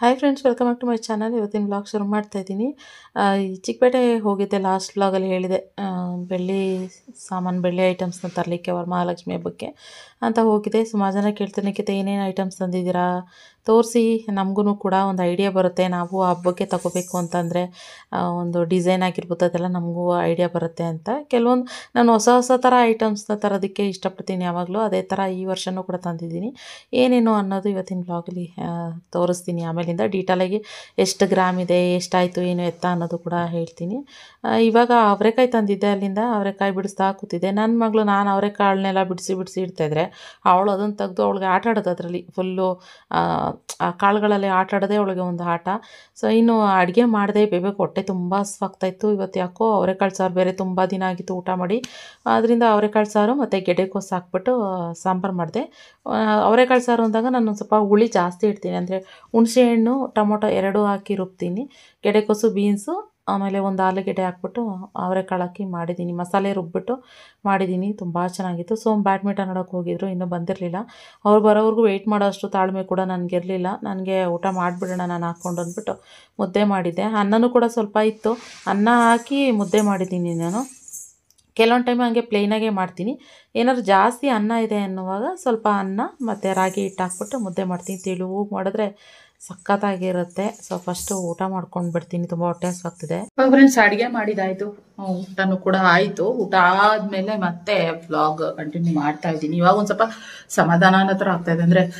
Hi friends welcome back to my channel ಇವತ್ತಿನ blog ಶುರು ಮಾಡ್ತಾ ಇದ್ದೀನಿ ಆ, ಈ ಚಿಕ್ಕಪೇಟೆ ಹೋಗಿದ್ದೆ ಲಾಸ್ಟ್ ಬ್ಲಾಗಲ್ಲಿ ಹೇಳಿದೆ ಆ, ಬೆಳ್ಳಿ ಸಾಮಾನು ಬೆಳ್ಳಿ ಐಟಮ್ಸ್ನ ತರಲಿಕ್ಕೆ ವರಮಹಾಲಕ್ಷ್ಮಿ ಹಬ್ಬಕ್ಕೆ ಅಂತ ಹೋಗಿದೆ ಸುಮಾರು ಜನ ಕೇಳ್ತಾರೆ ನಿಖಿತ ಏನೇನು ಐಟಮ್ಸ್ ತಂದಿದ್ದೀರಾ ತೋರಿಸಿ ನಮಗೂ ಕೂಡ ಒಂದು ಐಡಿಯಾ ಬರುತ್ತೆ ನಾವು ಆ ಹಬ್ಬಕ್ಕೆ ತಗೋಬೇಕು ಅಂತಂದರೆ ಒಂದು ಡಿಸೈನ್ ಆಗಿರ್ಬೋದು ಅದೆಲ್ಲ ನಮಗೂ ಐಡಿಯಾ ಬರುತ್ತೆ ಅಂತ ಕೆಲವೊಂದು ನಾನು ಹೊಸ ಹೊಸ ಥರ ಐಟಮ್ಸ್ನ ತರೋದಕ್ಕೆ ಇಷ್ಟಪಡ್ತೀನಿ ಯಾವಾಗಲೂ ಅದೇ ಥರ ಈ ವರ್ಷವೂ ಕೂಡ ತಂದಿದ್ದೀನಿ ಏನೇನು ಅನ್ನೋದು ಇವತ್ತಿನ ಬ್ಲಾಗಲ್ಲಿ ತೋರಿಸ್ತೀನಿ ಆಮೇಲಿಂದ ಡೀಟೇಲಾಗಿ ಎಷ್ಟು ಗ್ರಾಮ್ ಇದೆ ಎಷ್ಟಾಯಿತು ಏನು ಎತ್ತ ಅನ್ನೋದು ಕೂಡ ಹೇಳ್ತೀನಿ ಆ, ಇವಾಗ ಅವರೆಕಾಯಿ ತಂದಿದ್ದೆ ಅಲ್ಲಿಂದ ಅವರೆಕಾಯಿ ಬಿಡಿಸ್ತಾ ಕೂತಿದ್ದೆ ನನ್ನ ಮಗಳು ನಾನು ಅವರೆಕಾಳನ್ನೆಲ್ಲ ಬಿಡಿಸಿ ಬಿಡಿಸಿ ಇಡ್ತಾಯಿದ್ರೆ ಅವಳು ಅದನ್ನು ತೆಗೆದು ಅವಳಿಗೆ ಆಟ ಆಡೋದು ಅದರಲ್ಲಿ ಫುಲ್ಲು ಆ ಕಾಳುಗಳಲ್ಲಿ ಆಟ ಆಡೋದೇ ಅವಳಿಗೆ ಒಂದು ಆಟ ಸೊ ಇನ್ನು ಅಡುಗೆ ಮಾಡಿದೆ ಬೇಬೇಕು ಹೊಟ್ಟೆ ತುಂಬ ಹಸ್ವಾಗ್ತಾಯಿತ್ತು ಇವತ್ತು ಯಾಕೋ ಅವರೆಕಾಳು ಸಾರು ಬೇರೆ ತುಂಬ ದಿನ ಆಗಿತ್ತು ಊಟ ಮಾಡಿ ಅದರಿಂದ ಅವರೆಕಾಳು ಸಾರು ಮತ್ತು ಗೆಡ್ಡೆಕೋಸು ಹಾಕ್ಬಿಟ್ಟು ಸಾಂಬಾರು ಮಾಡಿದೆ ಅವರೆಕಾಳು ಸಾರು ಅಂದಾಗ ನಾನು ಒಂದು ಸ್ವಲ್ಪ ಹುಳಿ ಜಾಸ್ತಿ ಇಡ್ತೀನಿ ಅಂದರೆ ಹುಣಸೆಹಣ್ಣು ಟೊಮೊಟೊ ಎರಡೂ ಹಾಕಿ ರುಬ್ತೀನಿ ಗೆಡ್ಡೆಕೋಸು ಬೀನ್ಸು ಆಮೇಲೆ ಒಂದು ಆಲೂಗೆಡ್ಡೆ ಹಾಕ್ಬಿಟ್ಟು ಅವರೆಕಾಳು ಹಾಕಿ ಮಾಡಿದ್ದೀನಿ ಮಸಾಲೆ ರುಬ್ಬಿಟ್ಟು ಮಾಡಿದ್ದೀನಿ ತುಂಬ ಚೆನ್ನಾಗಿತ್ತು ಸೊ ಬ್ಯಾಡ್ಮಿಂಟನ್ ಆಡೋಕ್ಕೆ ಹೋಗಿದ್ರು ಇನ್ನೂ ಬಂದಿರಲಿಲ್ಲ ಅವ್ರು ಬರೋವರೆಗೂ ವೆಯ್ಟ್ ಮಾಡೋ ಅಷ್ಟು ತಾಳ್ಮೆ ಕೂಡ ನನಗಿರಲಿಲ್ಲ ನನಗೆ ಊಟ ಮಾಡಿಬಿಡೋಣ ನಾನು ಹಾಕ್ಕೊಂಡು ಅಂದ್ಬಿಟ್ಟು ಮುದ್ದೆ ಮಾಡಿದ್ದೆ ಅನ್ನನೂ ಕೂಡ ಸ್ವಲ್ಪ ಇತ್ತು ಅನ್ನ ಹಾಕಿ ಮುದ್ದೆ ಮಾಡಿದ್ದೀನಿ ನಾನು ಕೆಲವೊಂದು ಟೈಮ್ ಹಂಗೆ ಪ್ಲೇನಾಗೆ ಮಾಡ್ತೀನಿ ಏನಾದ್ರು ಜಾಸ್ತಿ ಅನ್ನ ಇದೆ ಅನ್ನುವಾಗ ಸ್ವಲ್ಪ ಅನ್ನ ಮತ್ತು ರಾಗಿ ಹಿಟ್ಟು ಹಾಕ್ಬಿಟ್ಟು ಮುದ್ದೆ ಮಾಡ್ತೀನಿ ತೆಳುವಾಗಿ ಮಾಡಿದ್ರೆ ಸಖತ್ತಾಗಿರುತ್ತೆ ಸೊ ಫಸ್ಟು ಊಟ ಮಾಡ್ಕೊಂಡು ಬಿಡ್ತೀನಿ ತುಂಬ ಹೊಟ್ಟೆ ಹಸ್ವಾಗ್ತಿದೆ ಫ್ರೆಂಡ್ಸ್ ಅಡಿಗೆ ಮಾಡಿದಾಯ್ತು ಹ್ಮ್, ಊಟನೂ ಕೂಡ ಆಯ್ತು ಊಟ ಆದ್ಮೇಲೆ ಮತ್ತೆ ವ್ಲಾಗ್ ಕಂಟಿನ್ಯೂ ಮಾಡ್ತಾ ಇದ್ದೀನಿ ಇವಾಗ ಒಂದ್ ಸ್ವಲ್ಪ ಸಮಾಧಾನ ಅನ್ನೋ ಥರ ಆಗ್ತಾ ಇದೆ ಅಂದ್ರೆ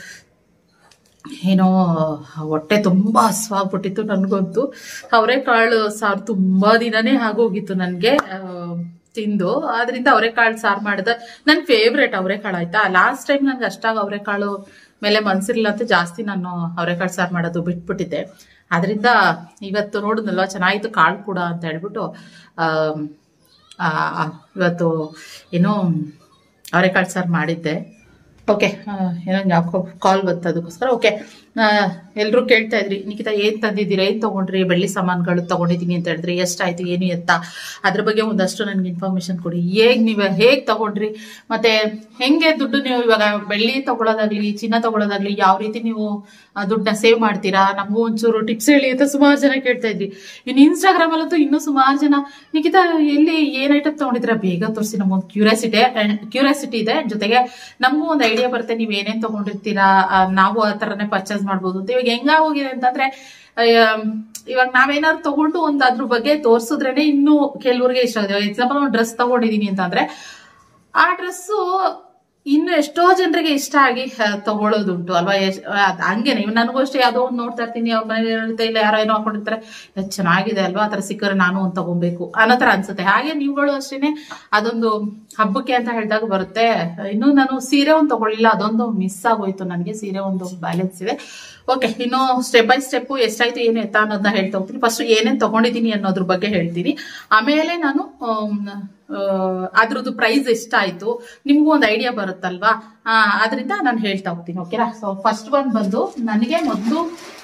ಏನೋ ಹೊಟ್ಟೆ ತುಂಬಾ ಹಸ್ವಾಗ್ಬಿಟ್ಟಿತ್ತು ನನ್ಗಂತೂ ಅವರೆಕಾಳು ಸಾರು ತುಂಬಾ ದಿನನೇ ಆಗೋಗಿತ್ತು ನನ್ಗೆ ಆ, ತಿಂದು ಆದ್ರಿಂದ ಅವರೆಕಾಳು ಸಾರು ಮಾಡಿದ ನನ್ ಫೇವ್ರೇಟ್ ಅವರೆಕಾಳು ಆಯ್ತಾ ಲಾಸ್ಟ್ ಟೈಮ್ ನನ್ಗೆ ಅಷ್ಟಾಗ ಅವರೆಕಾಳು ಮೇಲೆ ಮನ್ಸಿರ್ಲಿಲ್ಲ ಅಂತ ಜಾಸ್ತಿ ನಾನು ಅವರೆಕಾಳು ಸಾರು ಮಾಡೋದು ಬಿಟ್ಬಿಟ್ಟಿದ್ದೆ ಅದರಿಂದ ಇವತ್ತು ನೋಡಿದ್ನಲ್ವ ಚೆನ್ನಾಗಿತ್ತು ಕಾಳು ಕೂಡ ಅಂತ ಹೇಳ್ಬಿಟ್ಟು ಆಮ್, ಆ, ಇವತ್ತು ಏನೋ ಅವರೆಕಾಳು ಸಾರು ಮಾಡಿದ್ದೆ ಓಕೆ ಏನೋ ಯಾಕೋ ಕಾಲ್ ಬಂತು ಅದಕ್ಕೋಸ್ಕರ ಓಕೆ ಎಲ್ಲರೂ ಕೇಳ್ತಾ ಇದ್ರಿ ನಿಖಿತ ಏನ್ ತಂದಿದ್ದೀರಾ ಏನ್ ತಗೊಂಡ್ರಿ ಬೆಳ್ಳಿ ಸಾಮಾನುಗಳು ತಗೊಂಡಿದ್ದೀನಿ ಅಂತ ಹೇಳಿದ್ರಿ ಎಷ್ಟಾಯ್ತು ಏನು ಎತ್ತ ಅದ್ರ ಬಗ್ಗೆ ಒಂದಷ್ಟು ನನ್ಗೆ ಇನ್ಫಾರ್ಮೇಶನ್ ಕೊಡಿ ಹೇಗ್ ನೀವು ಹೇಗ್ ತಗೊಂಡ್ರಿ ಮತ್ತೆ ಹೆಂಗೆ ದುಡ್ಡು ನೀವು ಇವಾಗ ಬೆಳ್ಳಿ ತಗೊಳ್ಳೋದಾಗ್ಲಿ ಚಿನ್ನ ತಗೊಳ್ಳೋದಾಗ್ಲಿ ಯಾವ ರೀತಿ ನೀವು ಆ, ದುಡ್ಡನ್ನ ಸೇವ್ ಮಾಡ್ತೀರಾ ನಮಗೂ ಒಂಚೂರು ಟಿಪ್ಸ್ ಹೇಳಿ ಅಂತ ಸುಮಾರು ಜನ ಕೇಳ್ತಾ ಇದ್ರಿ ಇನ್ನು ಇನ್ಸ್ಟಾಗ್ರಾಮ್ ಅಲ್ಲಂತೂ ಇನ್ನೂ ಸುಮಾರು ಜನ ನಿಖಿತ ಎಲ್ಲಿ ಏನ್ ಐಟಮ್ ತಗೊಂಡಿದ್ರ ಬೇಗ ತೋರಿಸಿ ನಮಗೊಂದು ಕ್ಯೂರಿಯಾಸಿಟಿ ಕ್ಯೂರಿಯಾಸಿಟಿ ಇದೆ ಜೊತೆಗೆ ನಮಗೂ ಒಂದು ಐಡಿಯಾ ಬರುತ್ತೆ ನೀವು ಏನೇನ್ ತಗೊಂಡಿರ್ತೀರಾ ಆ, ನಾವು ಆ ತರನೇ ಪರ್ಚೇಸ್ ಮಾಡ್ಬೋದು ಅಂತ ಇವಾಗ ಹೆಂಗಾಗೋಗಿದೆ ಅಂತಂದ್ರೆ ಆಮ್, ಇವಾಗ ನಾವೇನಾದ್ರು ತಗೊಂಡು ಒಂದ್ ಅದ್ರ ಬಗ್ಗೆ ತೋರ್ಸಿದ್ರೇನೆ ಇನ್ನು ಕೆಲವ್ರಿಗೆ ಇಷ್ಟ ಆಗಿದೆ ಎಕ್ಸಾಂಪಲ್ ಒಂದು ಡ್ರೆಸ್ ತಗೊಂಡಿದೀನಿ ಅಂತಂದ್ರೆ ಆ ಡ್ರೆಸ್ಸು ಇನ್ನು ಎಷ್ಟೋ ಜನರಿಗೆ ಇಷ್ಟ ಆಗಿ ಆ, ತಗೊಳ್ಳೋದುಂಟು ಅಲ್ವಾ ಎಷ್ಟ್- ಅದ್ ಹಂಗೇನೆ ಇವ್ ನನಗೂ ಅಷ್ಟೇ ಯಾವ್ದೋ ಒಂದ್ ನೋಡ್ತಾ ಇರ್ತೀನಿ ಅವ್ರ ಮನೇಲಿ ಇರುತ್ತೆ ಇಲ್ಲ ಯಾರೋ ಏನೋ ಹಾಕೊಂಡಿರ್ತಾರೆ ಎಷ್ಟ್ ಚೆನ್ನಾಗಿದೆ ಅಲ್ವಾ ಆತರ ಸಿಕ್ಕರೆ ನಾನು ಒಂದ್ ತಗೊಬೇಕು ಅನ್ನೋ ತರ ಅನ್ಸುತ್ತೆ ಹಾಗೆ ನೀವುಗಳು ಅಷ್ಟೇನೆ ಅದೊಂದು ಹಬ್ಬಕ್ಕೆ ಅಂತ ಹೇಳಿದಾಗ ಬರುತ್ತೆ ಇನ್ನು ನಾನು ಸೀರೆ ಒಂದು ತಗೊಳ್ಳಿಲ್ಲ ಅದೊಂದು ಮಿಸ್ ಆಗೋಯ್ತು ನನಗೆ ಸೀರೆ ಒಂದು ಬ್ಯಾಲೆನ್ಸ್ ಇದೆ ಓಕೆ ಇನ್ನು ಸ್ಟೆಪ್ ಬೈ ಸ್ಟೆಪ್ ಎಷ್ಟಾಯ್ತು ಏನು ಎತ್ತ ಅನ್ನೋದನ್ನ ಹೇಳ್ತಾ ಹೋಗ್ತೀನಿ ಫಸ್ಟ್ ಏನೇನ್ ತಗೊಂಡಿದ್ದೀನಿ ಅನ್ನೋದ್ರ ಬಗ್ಗೆ ಹೇಳ್ತೀನಿ ಆಮೇಲೆ ನಾನು ಆಮ್, ಆ, ಅದ್ರದ್ದು ಪ್ರೈಸ್ ಎಷ್ಟಾಯ್ತು ನಿಮ್ಗೂ ಒಂದು ಐಡಿಯಾ ಬರುತ್ತಲ್ವಾ ಆ, ಅದರಿಂದ ನಾನು ಹೇಳ್ತಾ ಹೋಗ್ತೀನಿ ಓಕೆನಾ ಸೊ ಫಸ್ಟ್ ಒನ್ ಬಂದು ನನಗೆ ಮೊದಲು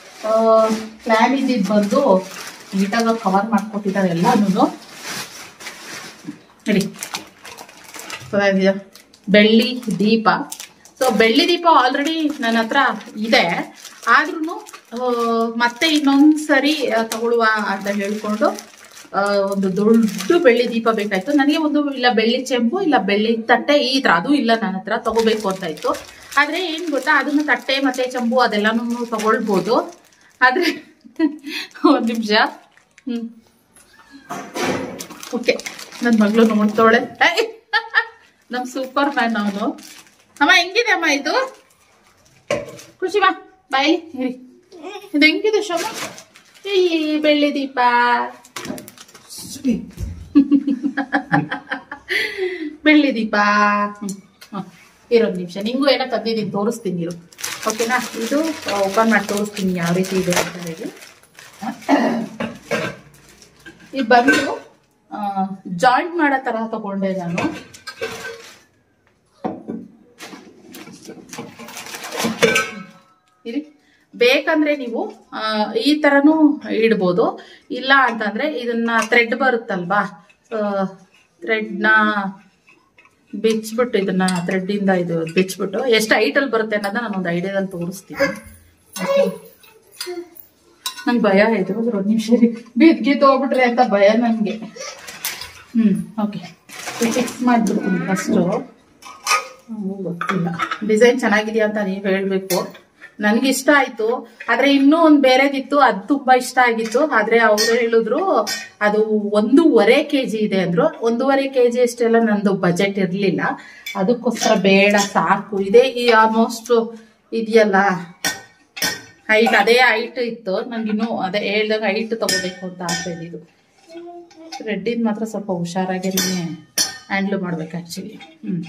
ಪ್ಲಾನ್ ಇದ್ದಿದ್ದು ಬಂದು ನೀಟಾಗಿ ಕವರ್ ಮಾಡ್ಕೊಟ್ಟಿದ್ದಾರೆ ಎಲ್ಲಾನು ಹೇಳಿ ಗೊತ್ತಾಗಿದೆಯಾ? ಬೆಳ್ಳಿ ದೀಪ ಸೊ ಬೆಳ್ಳಿ ದೀಪ ಆಲ್ರೆಡಿ ನನ್ನ ಹತ್ರ ಇದೆ ಆದ್ರೂ ಮತ್ತೆ ಇನ್ನೊಂದ್ಸರಿ ಆ, ತಗೊಳ್ಳುವ ಅಂತ ಹೇಳ್ಕೊಂಡು ಆ, ಒಂದು ದೊಡ್ಡ ಬೆಳ್ಳಿ ದೀಪ ಬೇಕಾಯ್ತು ನನಗೆ ಒಂದು ಇಲ್ಲ ಬೆಳ್ಳಿ ಚೆಂಬು ಇಲ್ಲ ಬೆಳ್ಳಿ ತಟ್ಟೆ ಈ ತರ ಅದು ಇಲ್ಲ ನನ್ನ ಹತ್ರ ತಗೋಬೇಕು ಅಂತ ಇತ್ತು ಆದ್ರೆ ಏನ್ ಗೊತ್ತಾ ಅದನ್ನ ತಟ್ಟೆ ಮತ್ತೆ ಚೆಂಬು ಅದೆಲ್ಲಾನು ತಗೊಳ್ಬೋದು ಆದ್ರೆ ಒಂದ್ ನಿಮಿಷ ಹ್ಮ್ ಓಕೆ ನನ್ನ ಮಗಳು ನೋಡ್ತಾಳೆ ಏಯ್! ನಮ್ ಸೂಪರ್ ಮ್ಯಾನ್ ಅವನು ಅಮ್ಮ ಹೆಂಗಿದೆ ಅಮ್ಮ ಇದು ಖುಷಿ ಬಾ ಬಾಯಿ ಇರಿ ಇದು ಹೆಂಗಿದೆ ಶೋಮ ಇಲ್ಲಿ ಬೆಳ್ಳಿ ದೀಪ ಬೆಳ್ಳಿ ದೀಪ ಹ್ಮ್. ಹ. ಇರೊಂದು ನಿಮಿಷ ನಿಂಗೂ ಏನೋ ತಂದಿದ್ದೀನಿ ತೋರಿಸ್ತೀನಿ ಇರು ಓಕೆನಾ ಇದು ಓಪನ್ ಮಾಡಿ ತೋರಿಸ್ತೀನಿ ಯಾವ ರೀತಿ ಇದೆ ಅಂತ ಹೇಳಿ ಇದು ಬಂದು ಜಾಯಿಂಟ್ ಮಾಡೋ ತರ ತಗೊಂಡೆ ನಾನು ಇರಿ ಬೇಕಂದ್ರೆ ನೀವು ಆ, ಈ ತರನು ಇಡ್ಬೋದು ಇಲ್ಲ ಅಂತಂದ್ರೆ ಇದನ್ನ ಥ್ರೆಡ್ ಬರುತ್ತಲ್ವಾ ಥ್ರೆಡ್ನ ಬಿಚ್ಬಿಟ್ಟು ಇದನ್ನ ಥ್ರೆಡ್ ಇಂದ ಇದು ಬಿಚ್ಬಿಟ್ಟು ಎಷ್ಟು ಹೈಟಲ್ಲಿ ಬರುತ್ತೆ ಅನ್ನೋದನ್ನ ನಾನು ಒಂದು ಐಡಿಯಾದಲ್ಲಿ ತೋರಿಸ್ತೀನಿ ನಂಗೆ ಭಯ ಆಯ್ತು ಒಂದು ನಿಮಿಷ ಬಿದ್ಗಿದ್ದು ಹೋಗ್ಬಿಟ್ರೆ ಅಂತ ಭಯ ನನಗೆ ಹ್ಮ್ ಓಕೆ ಫಿಕ್ಸ್ ಮಾಡ್ಬಿಡ್ತೀನಿ ಫಸ್ಟು ಗೊತ್ತಿಲ್ಲ ಡಿಸೈನ್ ಚೆನ್ನಾಗಿದೆಯಾ ಅಂತ ನೀವು ಹೇಳ್ಬೇಕು ನನ್ಗೆ ಇಷ್ಟ ಆಯ್ತು ಆದ್ರೆ ಇನ್ನೂ ಒಂದ್ ಬೇರೆದಿತ್ತು ಅದು ತುಂಬಾ ಇಷ್ಟ ಆಗಿತ್ತು ಆದ್ರೆ ಅವ್ರು ಹೇಳಿದ್ರು ಅದು ಒಂದೂವರೆ ಕೆಜಿ ಇದೆ ಅಂದ್ರು ಒಂದೂವರೆ ಕೆಜಿ ಅಷ್ಟೆಲ್ಲ ನಂದು ಬಜೆಟ್ ಇರ್ಲಿಲ್ಲ ಅದಕ್ಕೋಸ್ಕರ ಬೇಡ ಸಾಕು ಇದೆ ಈ ಆಲ್ಮೋಸ್ಟ್ ಇದೆಯಲ್ಲ ಹೈಟ್ ಅದೇ ಹೈಟ್ ಇತ್ತು ನಂಗಿನ್ನೂ ಅದೇ ಹೇಳ್ದಾಗ ಹೈಟ್ ತಗೋಬೇಕು ಅಂತ ಆಸೆ ಇದ್ದಿದ್ದು ರೆಡ್ಡಿದ್ ಮಾತ್ರ ಸ್ವಲ್ಪ ಹುಷಾರಾಗಿ ಹ್ಯಾಂಡ್ಲ್ ಮಾಡ್ಬೇಕು ಆಕ್ಚುಲಿ ಹ್ಮ್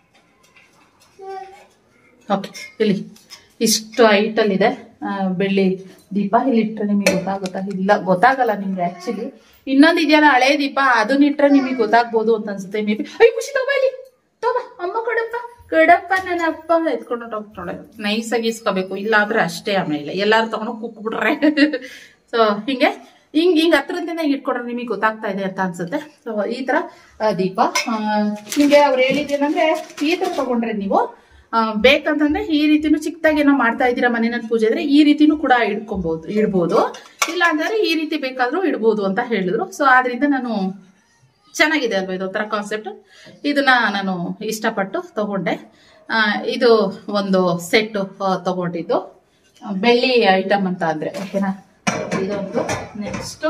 ಓಕೆ ಇಲ್ಲಿ ಇಷ್ಟು ಹೈಟಲ್ಲಿದೆ ಬೆಳ್ಳಿ ದೀಪ ಇಲ್ಲಿ ಇಟ್ಟರೆ ನಿಮಗೆ ಗೊತ್ತಾಗುತ್ತಾ ಇಲ್ಲ ಗೊತ್ತಾಗಲ್ಲ ನಿಮ್ಗೆ ಆಕ್ಚುಲಿ ಇನ್ನೊಂದು ಇದೆಯಲ್ಲ ಹಳೆ ದೀಪ ಅದನ್ನ ಇಟ್ರೆ ನಿಮಗೆ ಗೊತ್ತಾಗ್ಬೋದು ಅಂತ ಅನ್ಸುತ್ತೆ ಮೇ ಬಿ ಅಯ್ಯ ಖುಷಿ ತಗೋ ಇಲ್ಲಿ ತಗೋ ಅಮ್ಮ ಕೊಡಪ್ಪ ಕೊಡಪ್ಪ ನನ್ನ ಅಪ್ಪ ಎತ್ಕೊಂಡು ಹೋಗ್ತಾಳೆ ನೈಸಾಗಿ ಇಸ್ಕೋಬೇಕು ಇಲ್ಲ ಅಂದ್ರೆ ಅಷ್ಟೇ ಆಮೇಲೆ ಎಲ್ಲಾರು ತಗೊಂಡು ಕುಕ್ಬಿಟ್ರೆ ಸೊ ಹಿಂಗೆ ಹಿಂಗ್ ಹಿಂಗ್ ಹತ್ರದಿಂದ ಇಟ್ಕೊಂಡ್ರೆ ನಿಮಗೆ ಗೊತ್ತಾಗ್ತಾ ಇದೆ ಅಂತ ಅನ್ಸುತ್ತೆ ಸೊ ಈ ತರ ಆ, ದೀಪ ಆ, ನಿಮ್ಗೆ ಅವ್ರು ಹೇಳಿದ್ದೇನಂದ್ರೆ ಈ ತರ ತಗೊಂಡ್ರೆ ನೀವು ಆ, ಬೇಕಂತಂದ್ರೆ ಈ ರೀತಿನೂ ಚಿಕ್ಕದಾಗಿ ಏನೋ ಮಾಡ್ತಾ ಇದ್ದೀರಾ ಮನೆಯಲ್ಲಿ ಪೂಜೆ ಇದ್ರೆ ಈ ರೀತಿನೂ ಕೂಡ ಇಡ್ಕೊಬಹುದು ಇಡ್ಬೋದು ಇಲ್ಲ ಅಂದ್ರೆ ಈ ರೀತಿ ಬೇಕಾದ್ರೂ ಇಡ್ಬೋದು ಅಂತ ಹೇಳಿದ್ರು ಸೊ ಆದ್ರಿಂದ ನಾನು ಚೆನ್ನಾಗಿದೆ ಅಲ್ವಾ ಇದು ಒಂಥರ ಕಾನ್ಸೆಪ್ಟ್ ಇದನ್ನ ನಾನು ಇಷ್ಟಪಟ್ಟು ತಗೊಂಡೆ ಆ, ಇದು ಒಂದು ಸೆಟ್ ತಗೊಂಡಿದ್ದು ಆ, ಬೆಳ್ಳಿ ಐಟಮ್ ಅಂತ ಅಂದ್ರೆ ಓಕೆನಾ ಇದೊಂದು ನೆಕ್ಸ್ಟ್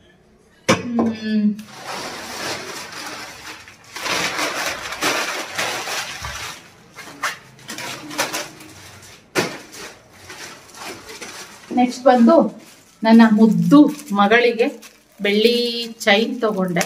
ನೆಕ್ಸ್ಟ್ ಬಂದು ನನ್ನ ಮುದ್ದು ಮಗಳಿಗೆ ಬೆಳ್ಳಿ ಚೈನ್ ತಗೊಂಡೆ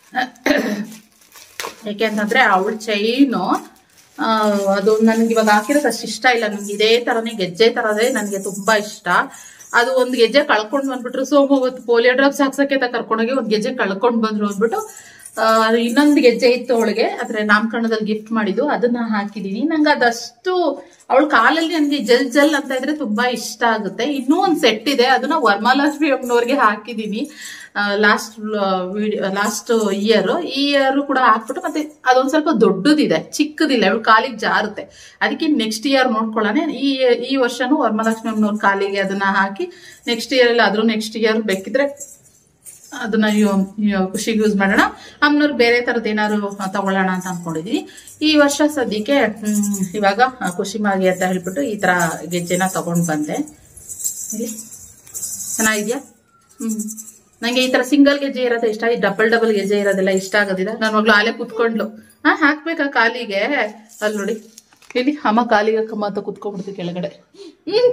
ಯಾಕೆಂತಂದ್ರೆ ಅವಳ ಚೈನು ಅದು ನನ್ಗೆ ಇವಾಗ ಹಾಕಿರೋದು ಅಷ್ಟು ಇಷ್ಟ ಇಲ್ಲ ನನ್ಗೆ ಇದೇ ತರನೇ ಗೆಜ್ಜೆ ತರದೇ ನನ್ಗೆ ತುಂಬಾ ಇಷ್ಟ ಅದು ಒಂದ್ ಗೆಜ್ಜೆ ಕಳ್ಕೊಂಡ್ ಬಂದ್ಬಿಟ್ರು ಸೋಮು ಅವತ್ತು ಪೋಲಿಯೋ ಡ್ರಾಪ್ಸ್ ಹಾಕ್ಸಕ್ಕೆ ಅಂತ ಕರ್ಕೊಂಡೋಗಿ ಒಂದ್ ಗೆಜ್ಜೆ ಕಳ್ಕೊಂಡ್ ಬಂದ್ರು ಅಂದ್ಬಿಟ್ಟು ಆ, ಇನ್ನೊಂದು ಗೆಜ್ಜೆ ಇತ್ತು ಅವಳಿಗೆ ಆದ್ರೆ ನಾಮಕರಣದಲ್ಲಿ ಗಿಫ್ಟ್ ಮಾಡಿದ್ದು ಅದನ್ನ ಹಾಕಿದೀನಿ ನಂಗೆ ಅದಷ್ಟು ಅವಳ ಕಾಲಲ್ಲಿ ನನಗೆ ಜಲ್ ಜಲ್ ಅಂತ ಇದ್ರೆ ತುಂಬಾ ಇಷ್ಟ ಆಗುತ್ತೆ ಇನ್ನೂ ಒಂದ್ ಸೆಟ್ ಇದೆ ಅದನ್ನ ವರ್ಮಾಲಕ್ಷ್ಮಿ ಅಮ್ಮನವ್ರಿಗೆ ಹಾಕಿದೀನಿ ಲಾಸ್ಟ್ ವಿಡಿಯೋ ಲಾಸ್ಟ್ ಇಯರ್ ಈ ಇಯರ್ ಕೂಡ ಹಾಕ್ಬಿಟ್ಟು ಮತ್ತೆ ಅದೊಂದ್ ಸ್ವಲ್ಪ ದೊಡ್ಡದಿದೆ ಚಿಕ್ಕದಿಲ್ಲ ಅವಳು ಕಾಲಿಗೆ ಜಾರುತ್ತೆ ಅದಕ್ಕೆ ನೆಕ್ಸ್ಟ್ ಇಯರ್ ನೋಡ್ಕೊಳ್ಳೋಣ ಈ ಈ ವರ್ಷನೂ ವರ್ಮಲಕ್ಷ್ಮಿ ಅಮ್ಮನವ್ರ ಕಾಲಿಗೆ ಅದನ್ನ ಹಾಕಿ ನೆಕ್ಸ್ಟ್ ಇಯರ್ ಅಲ್ಲಿ ಅದ್ರ ನೆಕ್ಸ್ಟ್ ಇಯರ್ ಬೇಕಿದ್ರೆ ಅದನ್ನ ಯು- ಯು- ಖುಷಿಗೆ ಯೂಸ್ ಮಾಡೋಣ ಅಮ್ಮನವ್ರು ಬೇರೆ ತರದ್ ಏನಾದ್ರು ತಗೊಳ್ಳೋಣ ಅಂತ ಅನ್ಕೊಂಡಿದೀನಿ ಈ ವರ್ಷ ಸದ್ಯಕ್ಕೆ ಹ್ಮ್, ಇವಾಗ ಖುಷಿ ಮಾಗಿ ಅಂತ ಹೇಳ್ಬಿಟ್ಟು ಈ ತರ ಗೆಜ್ಜೆನ ತಗೊಂಡ್ ಬಂದೆ ಇಲ್ಲಿ ಚೆನ್ನಾಗಿದ್ಯಾ ಹ್ಮ್ ನಂಗೆ ಈ ತರ ಸಿಂಗಲ್ ಗೆಜ್ಜೆ ಇರೋದು ಇಷ್ಟ ಈ ಡಬಲ್ ಡಬಲ್ ಗೆಜ್ಜೆ ಇರೋದೆಲ್ಲ ಇಷ್ಟ ಆಗೋದಿಲ್ಲ ನನ್ನ ಮಗಳು ಅಲ್ಲೇ ಕುತ್ಕೊಂಡ್ಲು ಹಾ ಹಾಕ್ಬೇಕಾ ಕಾಲಿಗೆ ಅಲ್ಲಿ ನೋಡಿ ಇಲ್ಲಿ ಅಮ್ಮ ಕಾಲಿಗೆ ಕಮ್ಮ ಅಂತ ಕುತ್ಕೊಂಡ್ಬಿಡ್ತು ಕೆಳಗಡೆ ಹ್ಮ್.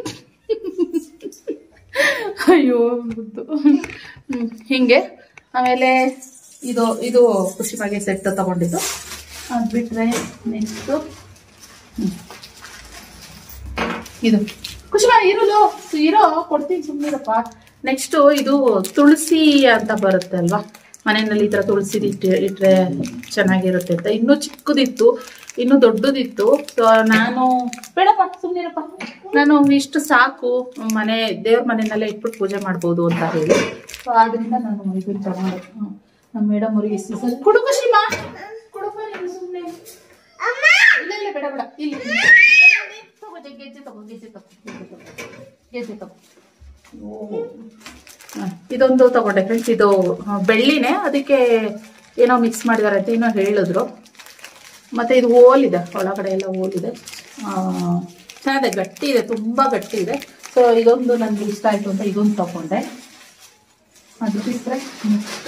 ಅಯ್ಯೋ ಮುದ್ದು. ಹ್ಮ್ ಹಿಂಗೆ ಆಮೇಲೆ ಇದು ಇದು ಖುಷಿ ಬಗ್ಗೆ ಸೆಟ್ ತಗೊಂಡಿದ್ದು ಅದ್ ಬಿಟ್ರೆ ನೆಕ್ಸ್ಟ್ ಇದು ಖುಷಿ ಮಾಡಿ ಇರಲು ಇರೋ ಕೊಡ್ತೀನಿ ಸುಮ್ಮನಿರಪ್ಪ ನೆಕ್ಸ್ಟ್ ಇದು ತುಳಸಿ ಅಂತ ಬರುತ್ತೆ ಅಲ್ವಾ ಮನೆಯಲ್ಲಿ ಈ ತರ ತುಳಸಿ ಇಟ್ಟು ಇಟ್ರೆ ಚೆನ್ನಾಗಿರುತ್ತೆ ಅಂತ ಇನ್ನೂ ಚಿಕ್ಕದಿತ್ತು ಇನ್ನು ದೊಡ್ಡದಿತ್ತು ಸೊ ನಾನು ಬೇಡಪ್ಪ ಸುಮ್ಮನಿರಪ್ಪ ನಾನು ಇಷ್ಟು ಸಾಕು ಮನೆ ದೇವ್ರ ಮನೆಯಲ್ಲೇ ಇಟ್ಬಿಟ್ಟು ಪೂಜೆ ಮಾಡ್ಬೋದು ಅಂತ ಹೇಳಿ ಸೊ ಆದ್ರಿಂದ ನಾನು ಇದನ್ನ ತಗೊಂಡೆ ಹ್ಮ್. ನಮ್ಮ ಮೇಡಮ್ ಅವ್ರಿಗೆ ಇಷ್ಟು ಸಲ ಕೊಡು ಖುಷಿಮಾ ಕೊಡಪ್ಪ ನೀನು ಸುಮ್ಮನೆ ಇಲ್ಲ ಇಲ್ಲ ಬೇಡ ಬೇಡ ಇಲ್ಲಿ ಇಲ್ಲಿ. ತಗೋ ಜೆ- ಗೆಜ್ಜೆ ತಗೋ ಗೆಜ್ಜೆ ತಗೋ ಗೆಜ್ಜೆ ತಗೋ ಗೆಜ್ಜೆ ತಗೋ ಓ ಹ, ಇದೊಂದು ತಗೊಂಡೆ ಫ್ರೆಂಡ್ಸ್ ಇದು ಹ, ಬೆಳ್ಳಿನೇ ಅದಕ್ಕೆ ಏನೋ ಮಿಕ್ಸ್ ಮಾಡಿದಾರೆ ಅಂತ ಏನೋ ಹೇಳಿದ್ರು ಮತ್ತೆ ಇದು ಓಲ್ ಇದೆ ಒಳಗಡೆ ಎಲ್ಲ ಓಲ್ ಇದೆ ಆ, ಚೆನ್ನಾಗಿದೆ ಗಟ್ಟಿ ಇದೆ ತುಂಬಾ ಗಟ್ಟಿ ಇದೆ ಸೊ ಇದೊಂದು ನನಗೆ ಇಷ್ಟ ಆಯ್ತು ಅಂತ ಇದೊಂದು ತಗೊಂಡೆ ಅದು ಬಿಟ್ಟರೆ ನೆಕ್ಸ್ಟ್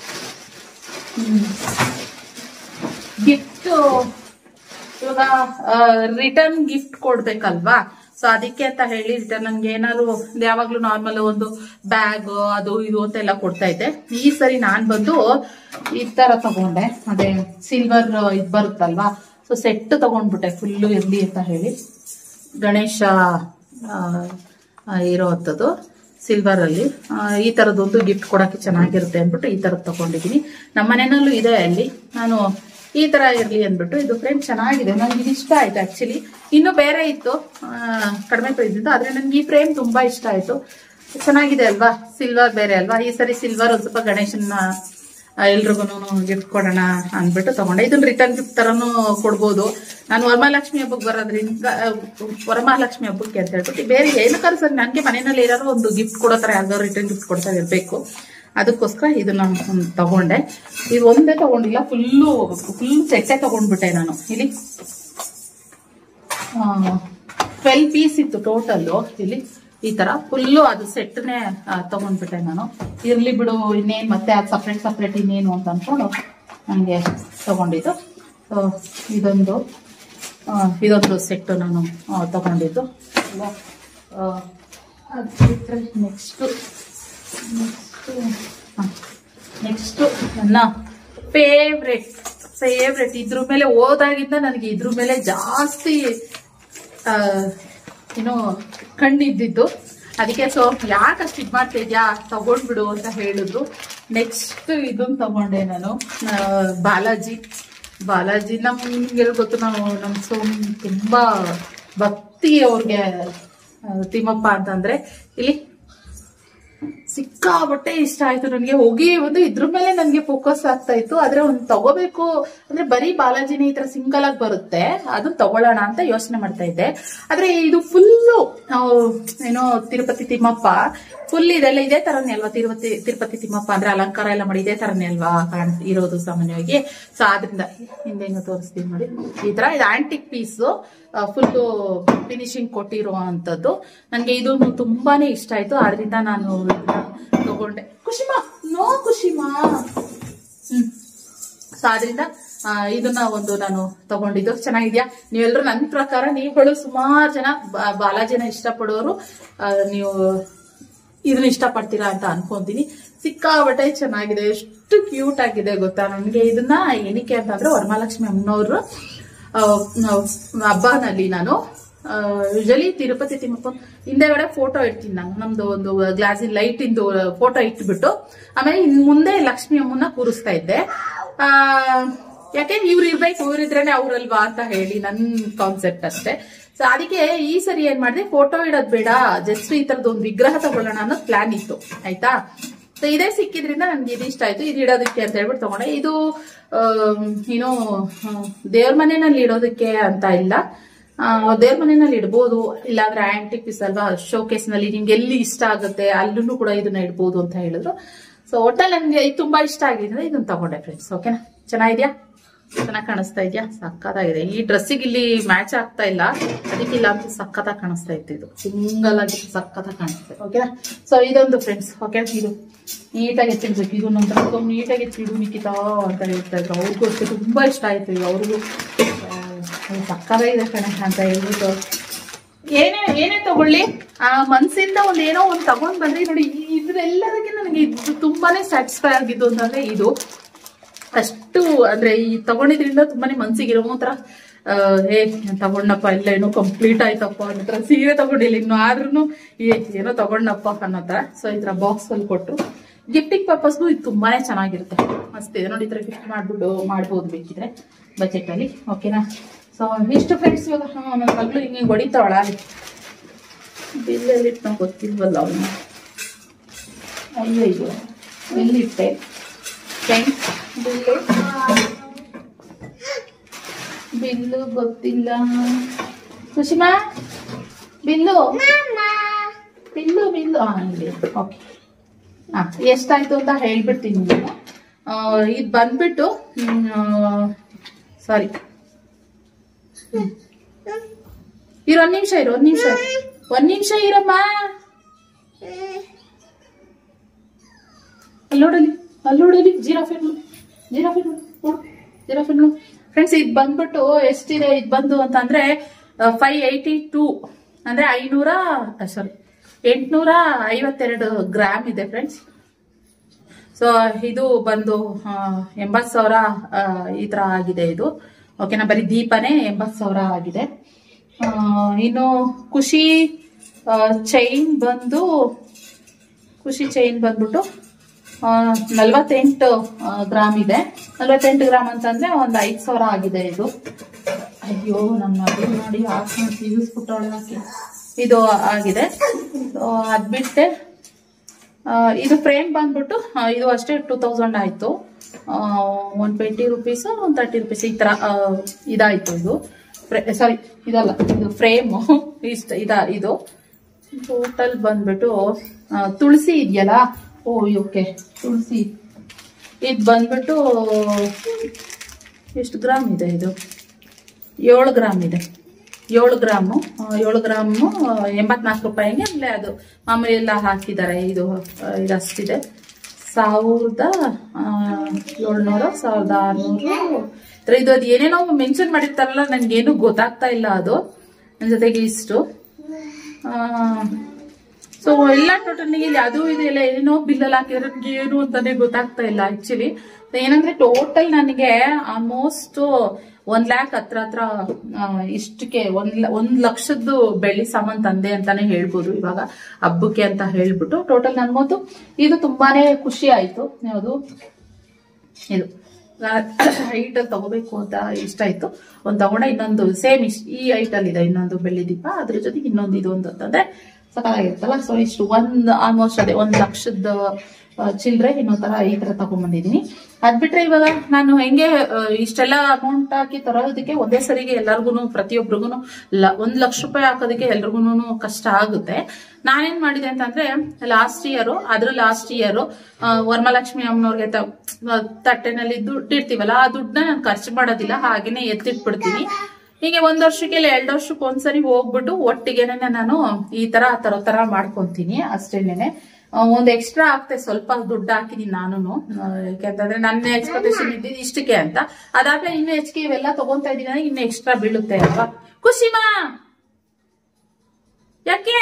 ಗಿಫ್ಟ್ ಇವಾಗ ರಿಟರ್ನ್ ಗಿಫ್ಟ್ ಕೊಡ್ಬೇಕಲ್ವಾ ಸೊ ಅದಕ್ಕೆ ಅಂತ ಹೇಳಿ ರಿಟರ್ನ್ ನನ್ಗೆ ಏನಾದ್ರು ಯಾವಾಗ್ಲೂ ನಾರ್ಮಲ್ ಒಂದು ಬ್ಯಾಗ್ ಅದು ಇದು ಅಂತ ಎಲ್ಲ ಕೊಡ್ತಾ ಇದ್ದೆ ಈ ಸರಿ ನಾನ್ ಬಂದು ಈ ತರ ತಗೊಂಡೆ ಅದೇ ಸಿಲ್ವರ್ ಇದು ಬರುತ್ತಲ್ವಾ ಸೊ ಸೆಟ್ ತಗೊಂಡ್ಬಿಟ್ಟೆ ಫುಲ್ಲು ಇರ್ಲಿ ಅಂತ ಹೇಳಿ ಗಣೇಶ ಆ, ಆ, ಇರೋವಂಥದ್ದು ಸಿಲ್ವರ್ ಅಲ್ಲಿ ಆ, ಈ ತರದೊಂದು ಗಿಫ್ಟ್ ಕೊಡಕ್ಕೆ ಚೆನ್ನಾಗಿರುತ್ತೆ ಅಂದ್ಬಿಟ್ಟು ಈ ತರದ್ ತಗೊಂಡಿದ್ದೀನಿ ನಮ್ಮ ಮನೆಯಲ್ಲೂ ಇದೆ ಅಲ್ಲಿ ನಾನು ಈ ತರ ಇರ್ಲಿ ಅಂದ್ಬಿಟ್ಟು ಇದು ಫ್ರೇಮ್ ಚೆನ್ನಾಗಿದೆ ನನಗೆ ಇದು ಇಷ್ಟ ಆಯ್ತು ಆಕ್ಚುಲಿ ಇನ್ನು ಬೇರೆ ಇತ್ತು ಆ, ಕಡಿಮೆ ಪ್ರೈಸಿಂದ ಆದ್ರೆ ನನ್ಗೆ ಈ ಫ್ರೇಮ್ ತುಂಬಾ ಇಷ್ಟ ಆಯ್ತು ಚೆನ್ನಾಗಿದೆ ಅಲ್ವಾ ಸಿಲ್ವರ್ ಬೇರೆ ಅಲ್ವಾ ಈ ಸರಿ ಸಿಲ್ವರ್ ಒಂದ್ ಸ್ವಲ್ಪ ಗಣೇಶನ ಎಲ್ರಿಗೂ ಗಿಫ್ಟ್ ಕೊಡೋಣ ಅಂದ್ಬಿಟ್ಟು ತಗೊಂಡೆ ಇದನ್ನ ರಿಟರ್ನ್ ಗಿಫ್ಟ್ ತರನು ಕೊಡ್ಬೋದು ನಾನು ವರಮಹಾಲಕ್ಷ್ಮಿ ಹಬ್ಬಕ್ಕೆ ಬರೋದ್ರಿಂದ ಆ, ವರಮಹಾಲಕ್ಷ್ಮಿ ಹಬ್ಬಕ್ಕೆ ಅಂತ ಹೇಳ್ಬಿಟ್ಟು ಬೇರೆ ಏನಕ್ಕಾದ್ರೂ ಸರಿ ನನಗೆ ಮನೆಯಲ್ಲಿ ಏನಾದ್ರು ಒಂದು ಗಿಫ್ಟ್ ಕೊಡೋ ಥರ ಯಾವ್ದಾದ್ರು ರಿಟರ್ನ್ ಗಿಫ್ಟ್ ಕೊಡ್ತಾ ಇರಬೇಕು ಅದಕ್ಕೋಸ್ಕರ ಇದನ್ನ ಒಂದ್ ತಗೊಂಡೆ ಇದು ಒಂದೇ ತಗೊಂಡಿಲ್ಲ ಫುಲ್ಲು ಫುಲ್ ಸೆಟ್ಟೇ ತಗೊಂಡ್ಬಿಟ್ಟೆ ನಾನು ಇಲ್ಲಿ ಟ್ವೆಲ್ ಪೀಸ್ ಇತ್ತು ಟೋಟಲ್ಲು ಇಲ್ಲಿ ಈ ತರ ಫುಲ್ಲು ಅದು ಸೆಟ್ನೇ ತಗೊಂಡ್ಬಿಟ್ಟೆ ನಾನು ಇರ್ಲಿ ಬಿಡು ಇನ್ನೇನು ಮತ್ತೆ ಅದು ಸಪ್ರೇಟ್ ಸಪ್ರೇಟ್ ಇನ್ನೇನು ಅಂತ ಅನ್ಕೊಂಡು ನನಗೆ ತಗೊಂಡಿದ್ದು ಸೊ ಇದೊಂದು ಆ, ಇದೊಂದು ಸೆಟ್ಟು ನಾನು ಆ, ತಗೊಂಡಿದ್ದು ಅದು ಬಿಟ್ಟರೆ ನೆಕ್ಸ್ಟು ನೆಕ್ಸ್ಟ್ ನನ್ನ ಫೇವ್ರೆಟ್ ಫೇವ್ರೆಟ್ ಇದ್ರ ಮೇಲೆ ಓದಾಗಿಂದ ನನಗೆ ಇದ್ರ ಮೇಲೆ ಜಾಸ್ತಿ ಆ, ಏನೋ ಕಣ್ಣಿದ್ದಿದ್ದು ಅದಕ್ಕೆ ಸೊ ಯಾಕಷ್ಟು ಇದು ಮಾಡ್ತಾ ಇದ್ಯಾ ತಗೊಂಡ್ಬಿಡು ಅಂತ ಹೇಳಿದ್ರು ನೆಕ್ಸ್ಟ್ ಇದನ್ನ ತಗೊಂಡೆ ನಾನು ಆ, ಬಾಲಾಜಿ ಬಾಲಾಜಿ ನಮ್ಗೆ ಗೊತ್ತು ನಾವು ನಮ್ ಸೋಮ್ ತುಂಬಾ ಭಕ್ತಿ ಅವ್ರಿಗೆ ಆ, ತಿಮ್ಮಪ್ಪ ಅಂತಂದ್ರೆ ಇಲ್ಲಿ ಸಿಕ್ಕಾಬಟ್ಟೆ ಇಷ್ಟ ಆಯ್ತು ನನಗೆ ಹೋಗಿ ಒಂದು ಇದ್ರ ಮೇಲೆ ನನಗೆ ಫೋಕಸ್ ಆಗ್ತಾ ಇತ್ತು ಆದ್ರೆ ಒಂದು ತಗೋಬೇಕು ಅಂದ್ರೆ ಬರೀ ಬಾಲಾಜಿನ ಈ ತರ ಸಿಂಗಲ್ ಆಗಿ ಬರುತ್ತೆ ಅದು ತಗೊಳ್ಳೋಣ ಅಂತ ಯೋಚನೆ ಮಾಡ್ತಾ ಇದ್ದೆ ಆದ್ರೆ ಇದು ಫುಲ್ಲು ಏನೋ ತಿರುಪತಿ ತಿಮ್ಮಪ್ಪ ಫುಲ್ ಇದೆಲ್ಲ ಇದೇ ತರನೇ ಅಲ್ವಾ ತಿರುಪತಿ ತಿರುಪತಿ ತಿಮ್ಮಪ್ಪ ಅಂದ್ರೆ ಅಲಂಕಾರ ಎಲ್ಲ ಮಾಡಿ ಇದೇ ತರನೇ ಅಲ್ವಾ ಕಾಣ್ ಇರೋದು ಸಾಮಾನ್ಯವಾಗಿ ಸೊ ಆದ್ರಿಂದ ಹಿಂದೆ ಹೆಂಗ ತೋರಿಸ್ತೀನಿ ನೋಡಿ ಈ ತರ ಇದು ಆಂಟಿಕ್ ಪೀಸು ಫುಲ್ಲು ಫಿನಿಶಿಂಗ್ ಕೊಟ್ಟಿರುವಂತದ್ದು ನನಗೆ ಇದು ತುಂಬಾನೇ ಇಷ್ಟ ಆಯ್ತು ಆದ್ರಿಂದ ನಾನು ಇದನ್ನ ತಗೊಂಡೆ ಖುಷಿಮಾ ನೋ ಖುಷಿಮಾ ಹ್ಮ್ ಸೊ ಆದ್ರಿಂದ ಆ, ಇದನ್ನ ಒಂದು ನಾನು ತಗೊಂಡಿದ್ದು ಚೆನ್ನಾಗಿದ್ಯಾ ನೀವೆಲ್ಲರೂ ನನ್ನ ಪ್ರಕಾರ ನೀವುಗಳು ಸುಮಾರು ಜನ ಬಾ- ಬಾಲಾಜಿನ ಇಷ್ಟಪಡೋರು ಆ, ನೀವು ಇದನ್ನ ಇಷ್ಟಪಡ್ತೀರಾ ಅಂತ ಅನ್ಕೊಂತೀನಿ ಸಿಕ್ಕಾಬಟ್ಟೆ ಚೆನ್ನಾಗಿದೆ ಎಷ್ಟು ಕ್ಯೂಟ್ ಆಗಿದೆ ಗೊತ್ತಾ ನನಗೆ ಇದನ್ನ ಏನಕ್ಕೆ ಅಂತಂದ್ರೆ ವರಮಹಾಲಕ್ಷ್ಮಿ ಅಮ್ಮನವರು ಹಬ್ಬನಲ್ಲಿ ನಾನು ಯೂಶಲಿ ತಿರುಪತಿ ತಿಮ್ಮಪ್ಪ ಹಿಂದೆಗಡೆ ಫೋಟೋ ಇಡ್ತೀನಿ ನಾನು ನಮ್ದು ಒಂದು ಗ್ಲಾಸಿನ ಲೈಟ್ ಇಂದು ಫೋಟೋ ಇಟ್ಬಿಟ್ಟು ಆಮೇಲೆ ಇನ್ ಮುಂದೆ ಲಕ್ಷ್ಮಿ ಅಮ್ಮನ ಕೂರಿಸ್ತಾ ಇದ್ದೆ ಆ ಯಾಕೆ ಇವ್ರು ಇರ್ಬೇಕು ಇವ್ರಿದ್ರೇನೆ ಅವ್ರಲ್ವಾ ಅಂತ ಹೇಳಿ ನನ್ ಕಾನ್ಸೆಪ್ಟ್ ಅಷ್ಟೇ ಸೊ ಅದಕ್ಕೆ ಈ ಸರಿ ಏನ್ ಮಾಡಿದೆ ಫೋಟೋ ಇಡೋದ್ ಬೇಡ ಜಸ್ಟ್ ಈ ತರದ್ ಒಂದು ವಿಗ್ರಹ ತಗೊಳ್ಳೋಣ ಅನ್ನೋ ಪ್ಲಾನ್ ಇತ್ತು ಆಯ್ತಾ ಸೊ ಇದೇ ಸಿಕ್ಕಿದ್ರಿಂದ ನನ್ಗೆ ಇದು ಇಷ್ಟ ಆಯ್ತು ಇದು ಇಡೋದಕ್ಕೆ ಅಂತ ಹೇಳ್ಬಿಟ್ಟು ತಗೊಂಡೆ ಇದು ಆಮ್, ಏನೋ ದೇವ್ರ ಮನೆಯಲ್ಲಿ ಇಡೋದಕ್ಕೆ ಅಂತ ಇಲ್ಲ ಆ, ದೇವ್ರ ಮನೆಯಲ್ಲಿ ಇಡ್ಬೋದು ಇಲ್ಲಾಂದ್ರೆ ಆಂಟಿಕ್ ಪೀಸ್ ಅಲ್ವಾ ಶೋಕೇಸ್ ನಲ್ಲಿ ನಿಮ್ಗೆ ಎಲ್ಲಿ ಇಷ್ಟ ಆಗುತ್ತೆ ಅಲ್ಲೂ ಕೂಡ ಇದನ್ನ ಇಡ್ಬೋದು ಅಂತ ಹೇಳಿದ್ರು ಸೊ ಒಟ್ಟಲ್ಲಿ ನನ್ಗೆ ಇದು ತುಂಬಾ ಇಷ್ಟ ಆಗಿದೆ ಇದನ್ನ ತಗೊಂಡೆ ಫ್ರೆಂಡ್ಸ್ ಓಕೆನಾ ಚೆನ್ನಾಗಿದ್ಯಾ ಚೆನ್ನಾಗಿ ಕಾಣಿಸ್ತಾ ಇದೆಯಾ ಸಕ್ಕತ್ತಾಗಿದೆ ಈ ಡ್ರೆಸ್ಸಿಗೆ ಇಲ್ಲಿ ಮ್ಯಾಚ್ ಆಗ್ತಾ ಇಲ್ಲ ಅದಕ್ಕೆ ಇಲ್ಲ ಅಂತ ಸಕ್ಕತ್ತಾಗಿ ಕಾಣಿಸ್ತಾ ಇತ್ತು ಇದು ಸಿಂಗಲ್ ಆಗಿ ಸಕ್ಕತ್ತಾಗಿ ಕಾಣಿಸ್ತಾ ಓಕೆನಾ ಸೊ ಇದೊಂದು ಫ್ರೆಂಡ್ಸ್ ಓಕೆ ಇದು ನೀಟಾಗಿ ಎತ್ತಿಡ್ಬೇಕು ಇದು ನಂತರ ನೀಟಾಗಿ ಎತ್ತಿಡು ನಿಖಿತಾ ಅಂತ ಹೇಳ್ತಾ ಇದ್ರು ಅವ್ರಿಗೂ ಅಷ್ಟೇ ತುಂಬಾ ಇಷ್ಟ ಆಯ್ತು ಈಗ ಅವ್ರಿಗೂ ಸಕ್ಕತ್ತಾಗಿದೆ ಕಣೆ ಅಂತ ಹೇಳ್ಬಿಟ್ಟು ಏನೇ ಏನೇ ತಗೊಳ್ಳಿ ಆ ಮನ್ಸಿಂದ ಒಂದ್ ಏನೋ ಒಂದ್ ತಗೊಂಡ್ ಬಂದ್ರೆ ನೋಡಿ ಈ- ಇದ್ರೆಲ್ಲದಕ್ಕೆ ನನಗೆ ಇದು ತುಂಬಾನೇ ಸ್ಯಾಟಿಸ್ಫೈ ಆಗಿದ್ದು ಅಂತಂದ್ರೆ ಇದು ಅಷ್ಟು ಅಂದ್ರೆ ಈ ತಗೊಂಡಿದ್ರಿಂದ ತುಂಬಾನೇ ಮನ್ಸಿಗೆ ಇರೋ ಒಂಥರ ಆ, ಏ ತಗೊಂಡಪ್ಪ ಇಲ್ಲ ಏನೋ ಕಂಪ್ಲೀಟ್ ಆಯ್ತಪ್ಪ ಅನ್ನೋ ಥರ ಸೀರೆ ತಗೊಂಡಿಲ್ಲ ಇನ್ನು ಆದ್ರೂ ಏನೋ ತಗೊಂಡಪ್ಪ ಅನ್ನೋ ಥರ ಸೊ ಈ ತರ ಬಾಕ್ಸ್ ಅಲ್ಲಿ ಕೊಟ್ರು ಗಿಫ್ಟಿಂಗ್ ಪರ್ಪಸ್ಗೂ ಇದು ತುಂಬಾನೇ ಚೆನ್ನಾಗಿರುತ್ತೆ ಮಸ್ತ್ ಇದೆ ನೋಡಿ ಈ ತರ ಗಿಫ್ಟ್ ಮಾಡ್ಬಿಟ್ಟು ಮಾಡ್ಬೋದು ಬೇಕಿದ್ರೆ ಬಜೆಟ್ ಅಲ್ಲಿ ಓಕೆನಾ ಸೊ ಇಷ್ಟು ಫ್ರೆಂಡ್ಸ್ ಇವಾಗ ಹಾ, ನನ್ನ ಮಗಳು ಹಿಂಗೆ ಹೊಡಿತಾವಳ ಬಿಲ್ಲಲ್ಲಿ ಇಟ್ಟು ನಂಗೆ ಗೊತ್ತಿಲ್ವಲ್ಲ ಅವನು ಅಯ್ಯೋ ಎಲ್ಲಿಟ್ಟೆ ಫ್ರೆಂಡ್ಸ್ ಬಿಲ್ಲು ಬಿಲ್ಲು ಗೊತ್ತಿಲ್ಲ ಸುಷಿಮಾ ಬಿಲ್ಲು ಬಿಲ್ಲು ಬಿಲ್ಲು ಹಾ ಇಲ್ಲಿ ಓಕೆ ಹಾ ಎಷ್ಟಾಯ್ತು ಅಂತ ಹೇಳ್ಬಿಡ್ತೀನಿ ನಾನು ಇದು ಬಂದ್ಬಿಟ್ಟು ಸಾರಿ ಇರು ಒಂದ್ ನಿಮಿಷ ಇರು ಒಂದ್ ನಿಮಿಷ ಒಂದ್ ನಿಮಿಷ ಇರಮ್ಮ ಅಲ್ಲೋಡಲಿ ಅಲ್ಲೋಡಲಿ ಜಿರಾಫೆ ನೋಡು ಜಿರಾಫೆ ನೋಡು ನೋಡು ಜಿರಾಫೆ ನೋಡು ಫ್ರೆಂಡ್ಸ್ ಇದು ಬಂದ್ಬಿಟ್ಟು ಎಷ್ಟಿದೆ ಇದು ಬಂದು ಅಂತ ಅಂದ್ರೆ ಫೈವ್ ಏಯ್ಟಿ ಟೂ ಅಂದ್ರೆ ಐನೂರ ಸಾರಿ ಎಂಟ್ನೂರ ಐವತ್ತೆರಡು ಗ್ರಾಮ್ ಇದೆ ಫ್ರೆಂಡ್ಸ್ ಸೊ ಇದು ಬಂದು ಎಂಬತ್ತು ಸಾವಿರ ಆ, ಈ ತರ ಆಗಿದೆ ಇದು ಓಕೆನಾ ಬರೀ ದೀಪನೇ ಎಂಬತ್ತು ಸಾವಿರ ಆಗಿದೆ ಆ, ಇನ್ನು ಖುಷಿ ಚೈನ್ ಬಂದು ಖುಷಿ ಚೈನ್ ಬಂದ್ಬಿಟ್ಟು ಆ, ನಲ್ವತ್ತೆಂಟು ಆ, ಗ್ರಾಮ್ ಇದೆ ನಲ್ವತ್ತೆಂಟು ಗ್ರಾಮ್ ಅಂತಂದ್ರೆ ಒಂದು ಐದು ಸಾವಿರ ಆಗಿದೆ ಇದು ಅಯ್ಯೋ ನಮ್ಮ ಮಗಳು ನೋಡಿ ಹಾಕೊಂಡು ಸಿಗಿಸ್ಬಿಟ್ಟವಳೆ ಆಕೆ ಇದು ಆಗಿದೆ ಸೊ ಅದ್ ಬಿಟ್ಟೆ ಆ, ಇದು ಫ್ರೇಮ್ ಬಂದ್ಬಿಟ್ಟು ಆ, ಇದು ಅಷ್ಟೇ ಟೂ ತೌಸಂಡ್ ಆಯ್ತು one twenty rupees one thirty rupees ಈ ತರ ಆ, ಇದಾಯ್ತು ಇದು ಸಾರಿ ಇದಲ್ಲ ಇದು ಫ್ರೇಮು ಇಷ್ಟ ಇದ ಇದು ಟೋಟಲ್ ಬಂದ್ಬಿಟ್ಟು ಆ, ತುಳಸಿ ಇದೆಯಲ್ಲ ಓ ಓಕೆ ತುಳಸಿ ಇದು ಬಂದ್ಬಿಟ್ಟು ಎಷ್ಟು ಗ್ರಾಮ್ ಇದೆ ಇದು ಏಳು ಗ್ರಾಮ್ ಇದೆ ಏಳು ಗ್ರಾಮು ಆ, ಏಳು ಗ್ರಾಮು ಆ, ಎಂಬತ್ನಾಲ್ಕು ರೂಪಾಯಿಗೆ ಆಮೇಲೆ ಅದು ಮಾಮೂಲಿ ಎಲ್ಲ ಹಾಕಿದ್ದಾರೆ ಇದು ಆ, ಇದಷ್ಟಿದೆ ಸಾವಿರದ ಆ, ಏಳ್ನೂರು ಸಾವಿರದ ಆರ್ನೂರು ಈ ಥರ ಇದು ಅದು ಏನೇನೋ ಮೆನ್ಷನ್ ಮಾಡಿರ್ತಾರಲ್ಲ ನನ್ಗೇನು ಗೊತ್ತಾಗ್ತಾ ಇಲ್ಲ ಅದು ನನ್ನ ಜೊತೆಗೆ ಇಷ್ಟು ಸೊ ಎಲ್ಲ ಟೋಟಲ್ ಇಲ್ಲಿ ಅದು ಇದು ಎಲ್ಲ ಏನೇನೋ ಬಿಲ್ಲಲ್ಲಿ ಹಾಕಿದ್ರೆ ನನ್ಗೆ ಏನು ಅಂತಾನೆ ಗೊತ್ತಾಗ್ತಾ ಇಲ್ಲ ಆಕ್ಚುಲಿ ಏನಂದ್ರೆ ಟೋಟಲ್ ನನಗೆ ಆಲ್ಮೋಸ್ಟ್ ಒಂದ್ ಲ್ಯಾಕ್ ಹತ್ರ ಹತ್ರ ಆ, ಇಷ್ಟಕ್ಕೆ ಒಂದ್ ಲ- ಒಂದ್ ಲಕ್ಷದ್ದು ಬೆಳ್ಳಿ ಸಾಮಾನ್ ತಂದೆ ಅಂತಾನೆ ಹೇಳ್ಬೋದು ಇವಾಗ ಹಬ್ಬಕ್ಕೆ ಅಂತ ಹೇಳ್ಬಿಟ್ಟು ಟೋಟಲ್ ನನ್ಗಂತೂ ಇದು ತುಂಬಾನೇ ಖುಷಿ ಆಯ್ತು ಯಾವುದು ಇದು ಹೈಟ್ ಅಲ್ಲಿ ತಗೋಬೇಕು ಅಂತ ಇಷ್ಟ ಆಯ್ತು ಒಂದ್ ತಗೊಂಡೆ ಇನ್ನೊಂದು ಸೇಮ್ ಈ ಹೈಟ್ ಅಲ್ಲಿ ಇದೆ ಇನ್ನೊಂದು ಬೆಳ್ಳಿ ದೀಪ ಅದ್ರ ಜೊತೆಗೆ ಇನ್ನೊಂದು ಇದು ಒಂದು ಅಂತಂದ್ರೆ ಸಕಾಲಾಗಿರುತ್ತಲ್ಲ ಸೊ ಇಷ್ಟು ಒಂದ್ ಆಲ್ಮೋಸ್ಟ್ ಅದೇ ಒಂದ್ ಲಕ್ಷದ ಆ, ಚಿಲ್ರೆ ಇನ್ನೊಂದ್ ತರ ಈ ತರ ತಗೊಂಡ್ಬಂದಿದೀನಿ ಅದ್ ಬಿಟ್ರೆ ಇವಾಗ ನಾನು ಹೆಂಗೆ ಆ, ಇಷ್ಟೆಲ್ಲ ಅಮೌಂಟ್ ಹಾಕಿ ತರೋದಕ್ಕೆ ಒಂದೇ ಸರಿಗೆ ಎಲ್ಲರಿಗೂ ಪ್ರತಿಯೊಬ್ಬರಿಗೂ ಒಂದ್ ಲಕ್ಷ ರೂಪಾಯಿ ಹಾಕೋದಕ್ಕೆ ಎಲ್ರಿಗೂ ಕಷ್ಟ ಆಗುತ್ತೆ ನಾನೇನ್ ಮಾಡಿದೆ ಅಂತಂದ್ರೆ ಲಾಸ್ಟ್ ಇಯರ್ ಅದ್ರ ಲಾಸ್ಟ್ ಇಯರ್ ವರಮಲಕ್ಷ್ಮಿ ಅಮ್ಮನವ್ರಿಗೆ ತ- ತಟ್ಟೆನಲ್ಲಿ ದುಡ್ಡು ಇರ್ತೀವಲ್ಲ ಆ ದುಡ್ಡನ್ನ ನಾನು ಖರ್ಚು ಮಾಡೋದಿಲ್ಲ ಹಾಗೇನೆ ಎತ್ತಿಟ್ಬಿಡ್ತೀನಿ ಹೀಗೆ ಒಂದ್ ವರ್ಷಕ್ಕೆ ಇಲ್ಲ ಎರಡು ವರ್ಷಕ್ಕೆ ಒಂದ್ಸರಿ ಹೋಗ್ಬಿಟ್ಟು ಒಟ್ಟಿಗೆನೆ ನಾನು ಈ ತರ ತರೋ ತರ ಮಾಡ್ಕೊಂತೀನಿ ಅಷ್ಟೇನೆ ಆ, ಒಂದ್ ಎಕ್ಸ್ಟ್ರಾ ಆಗ್ತೆ ಸ್ವಲ್ಪ ದುಡ್ಡು ಹಾಕಿದೀನಿ ನಾನು ಯಾಕೆಂತಂದ್ರೆ ನನ್ನ ಎಕ್ಸ್ಪೆಕ್ಟೇಷನ್ ಇದ್ದಿದ್ದು ಇಷ್ಟಕ್ಕೆ ಅಂತ ಅದಾದ್ಮೇಲೆ ಇನ್ನು ಹೆಚ್ಚಿಗೆ ಇವೆಲ್ಲ ತಗೊಂತಾ ಇದೀನಿ ಅಂದ್ರೆ ಇನ್ನು ಎಕ್ಸ್ಟ್ರಾ ಬೀಳುತ್ತೆ ಅಲ್ವಾ ಖುಷಿಮಾ ಯಾಕೆ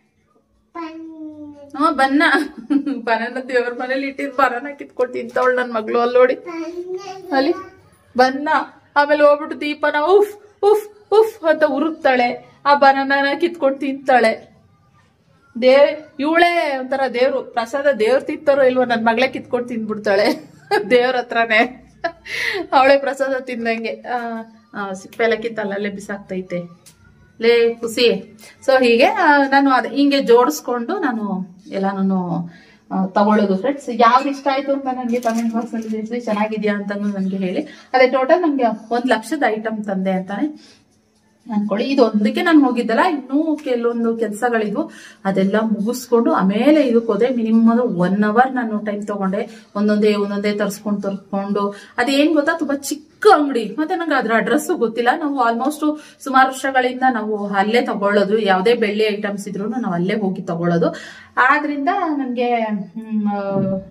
ಹ್ಮ್ ಬನ್ನ ಬನಾನ ದೇವ್ರ ಮನೇಲಿ ಇಟ್ಟಿದ್ ಬನಾನ ಕಿತ್ಕೊಂಡು ತಿಂತವಳು ನನ್ ಮಗಳು ಅಲ್ಲಿ ನೋಡಿ ಅಲ್ಲಿ ಬನ್ನ ಆಮೇಲೆ ಹೋಗ್ಬಿಟ್ಟು ದೀಪನ ಉಫ್ ಉಫ್ ಉಫ್ ಅಂತ ಉರುಕ್ತಾಳೆ ಆ ಬನಾನ ಕಿತ್ಕೊಂಡು ತಿಂತಾಳೆ ದೇವ್ ಇವಳೇ ಒಂಥರ ದೇವ್ರು ಪ್ರಸಾದ ದೇವ್ರು ತಿಂತಾರೋ ಇಲ್ವೋ ನನ್ ಮಗಳೇ ಕಿತ್ಕೊಂಡು ತಿಂದ್ಬಿಡ್ತಾಳೆ ದೇವ್ರ ಹತ್ರನೇ ಅವಳೆ ಪ್ರಸಾದ ತಿಂದಂಗೆ ಆ, ಆ, ಸಿಪ್ಪೆ ಎಲ್ಲ ಕಿತ್ತು ಅಲ್ಲಲ್ಲೇ ಬಿಸಾಕ್ತೈತೆ ಲೇ ಖುಷಿ ಸೊ ಹೀಗೆ ಆ, ನಾನು ಅದ್ ಹಿಂಗೆ ಜೋಡಿಸ್ಕೊಂಡು ನಾನು ಎಲ್ಲಾನು ತಗೊಳ್ಳೋದು ಫ್ರೆಂಡ್ಸ್ ಯಾವ್ದು ಇಷ್ಟ ಆಯ್ತು ಅಂತ ನನಗೆ ಕಮೆಂಟ್ ಬಾಕ್ಸ್ ಅಲ್ಲಿ ತಿಳಿಸಿ ಚೆನ್ನಾಗಿದ್ಯಾ ಅಂತ ನನಗೆ ಹೇಳಿ ಅದೇ ಟೋಟಲ್ ನಮ್ಗೆ ಒಂದ್ ಲಕ್ಷದ ಐಟಮ್ ತಂದೆ ಅಂತಾನೆ ಅನ್ಕೊಳ್ಳಿ ಇದು ಒಂದಕ್ಕೆ ನಾನು ಹೋಗಿದ್ದಲ್ಲ ಇನ್ನೂ ಕೆಲವೊಂದು ಕೆಲಸಗಳಿದ್ವು ಅದೆಲ್ಲ ಮುಗಿಸ್ಕೊಂಡು ಆಮೇಲೆ ಇದಕ್ಕೆ ಹೋದೆ ಮಿನಿಮಮ್ ಒನ್ ಅವರ್ ನಾನು ಟೈಮ್ ತಗೊಂಡೆ ಒಂದೊಂದೇ ಒಂದೊಂದೇ ತರ್ಸ್ಕೊಂಡು ತರ್ಸ್ಕೊಂಡು ಅದೇನ್ ಗೊತ್ತಾ ತುಂಬಾ ಚಿಕ್ಕ ಅಂಗಡಿ ಮತ್ತೆ ನಂಗೆ ಅದ್ರ ಅಡ್ರೆಸ್ ಗೊತ್ತಿಲ್ಲ ನಾವು ಆಲ್ಮೋಸ್ಟ್ ಸುಮಾರು ವರ್ಷಗಳಿಂದ ನಾವು ಅಲ್ಲೇ ತಗೊಳ್ಳೋದು ಯಾವುದೇ ಬೆಳ್ಳಿ ಐಟಮ್ಸ್ ಇದ್ರು ನಾವು ಅಲ್ಲೇ ಹೋಗಿ ತಗೊಳ್ಳೋದು ಆದ್ರಿಂದ ನನ್ಗೆ ಹ್ಮ್, ಆ,